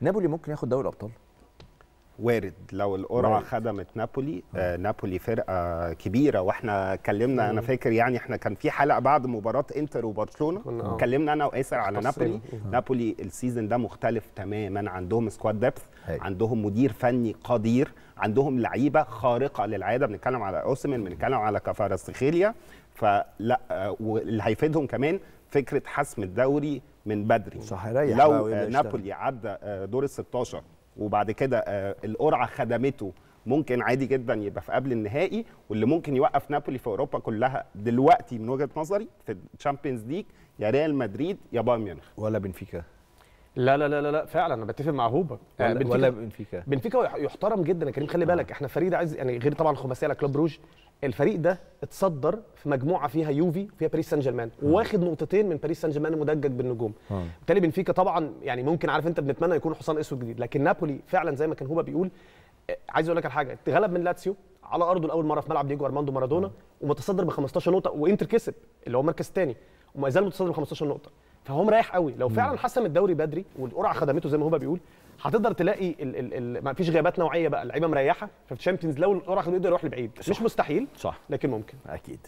نابولي ممكن ياخد دوري الابطال وارد لو القرعه وارد. خدمت نابولي آه نابولي فرقه كبيره واحنا اتكلمنا انا فاكر يعني احنا كان في حلقه بعد مباراه انتر وبرشلونه كنا- آه. اتكلمنا انا واسر على تفصيل. نابولي نابولي السيزون ده مختلف تماما عندهم سكواد ديبث هاي. عندهم مدير فني قدير عندهم لعيبه خارقه للعاده بنتكلم على اوسمن بنتكلم على كفارستخيليا فلا آه، واللي هيفيدهم كمان فكره حسم الدوري من بدري صح، هيريح بقى لو ويبدأ آه، يشتغل. نابولي عدى آه، دور ال 16 وبعد كده آه، القرعه خدمته ممكن عادي جدا يبقى في قبل النهائي واللي ممكن يوقف نابولي في اوروبا كلها دلوقتي من وجهه نظري في الشامبيونز ليج يا ريال مدريد يا بايرن ميونخ ولا بنفيكا لا لا لا لا, لا فعلا انا بتفق مع هوبا آه، ولا, بنفيكا- ولا بنفيكا بنفيكا يح- يحترم جدا يا كريم خلي بالك احنا الفريق ده عايز يعني غير طبعا الخماسيه على كلوب روج الفريق ده اتصدر في مجموعه فيها يوفي وفيها باريس سان جيرمان وواخد نقطتين من باريس سان جيرمان المدجج بالنجوم آه. بالتالي بنفيكا طبعا يعني ممكن عارف انت بنتمنى يكون حصان اسود جديد لكن نابولي فعلا زي ما كان هوبا بيقول آه، عايز اقول لك على حاجه اتغلب من لاتسيو على ارضه لاول مره في ملعب ديجو ارماندو مارادونا ومتصدر ب 15 نقطه وانتر كسب اللي هو المركز الثاني وما زال متصدر ب 15 نقطه فهو مريح قوي لو فعلا حسم الدوري بدري والقرعه خدمته زي ما هو بيقول هتقدر تلاقي ال ال ال ما فيش غيابات نوعيه بقى اللعيبه مريحه ففي الشامبيونز لو القرعه خدمته يقدر يروح لبعيد مش مستحيل صح لكن ممكن اكيد